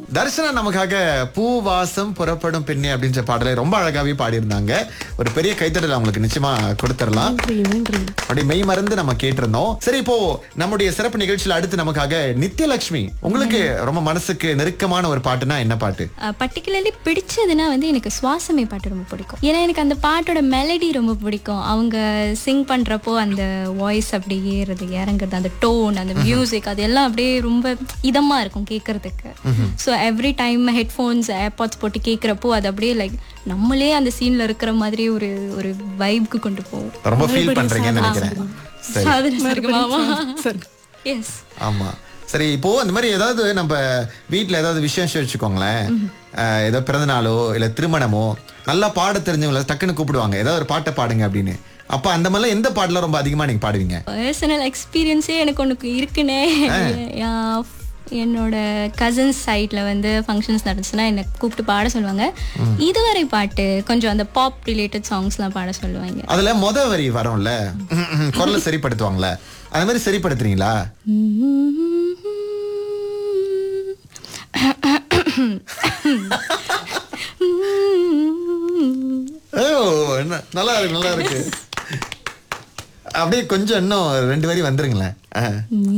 தர்ஷனா நமக்காக பூ வாசம் புறப்படும் பெண்ணே அப்படின்ற பாடலை ரொம்ப அழகாவே பாடியிருந்தாங்க ஒரு பெரிய கைத்தடல் அவங்களுக்கு நிச்சயமா கொடுத்துடலாம் நன்றி நன்றி அப்படி மெய் மறந்து நம்ம கேட்டிருந்தோம் சரி இப்போ நம்முடைய சிறப்பு நிகழ்ச்சியில அடுத்து நமக்காக நித்யலட்சுமி உங்களுக்கு ரொம்ப மனசுக்கு நெருக்கமான ஒரு பாட்டுனா என்ன பாட்டு பர்டிகுலர்லி பிடிச்சதுன்னா வந்து எனக்கு சுவாசமே பாட்டு ரொம்ப பிடிக்கும் ஏன்னா எனக்கு அந்த பாட்டோட மெலடி ரொம்ப பிடிக்கும் அவங்க சிங் பண்றப்போ அந்த வாய்ஸ் அப்படியே ஏறுறது இறங்குறது அந்த டோன் அந்த மியூசிக் அது எல்லாம் அப்படியே ரொம்ப இதமா இருக்கும் கேட்கறதுக்கு so every time headphones AirPods போட்டு கேட்குறப்போ அது அப்படியே லைக் நம்மளே அந்த சீன்ல இருக்கிற மாதிரி ஒரு ஒரு வைப்க்கு கொண்டு போகும் ரொம்ப ஃபீல் பண்றீங்கன்னு நினைக்கிறேன் சரி சாதனை இருக்குமாமா சரி எஸ் ஆமா சரி இப்போ அந்த மாதிரி ஏதாவது நம்ம வீட்ல ஏதாவது விசேஷம் வச்சுக்கோங்களேன் அஹ், ஏதோ பிறந்த நாளோ இல்ல திருமணமோ நல்லா பாட தெரிஞ்சவங்கள டக்குன்னு கூப்பிடுவாங்க ஏதாவது ஒரு பாட்டை பாடுங்க அப்படின்னு அப்ப அந்த மாதிரிலாம் எந்த பாட்டுல ரொம்ப அதிகமா நீங்க பாடுவீங்க பர்சனல் எக்ஸ்பீரியன்ஸே எனக்கு ஒன்று இருக்குனே யா- என்னோட கசின்ஸ் சைட்ல வந்து ஃபங்க்ஷன்ஸ் நடந்துச்சுன்னா என்னை கூப்பிட்டு பாட சொல்லுவாங்க இதுவரை பாட்டு கொஞ்சம் அந்த பாப் ரிலேட்டட் சாங்ஸ்லாம் பாட சொல்லுவாங்க அதுல மொத வரி வரும்ல குரலை சரிப்படுத்துவாங்கல்ல அந்த மாதிரி சரிப்படுத்துறீங்களா ஓ என்ன- நல்லா இருக்கு நல்லா இருக்கு அப்படியே கொஞ்சம் இன்னும் ரெண்டு வரி வந்துருங்களேன் ஆ.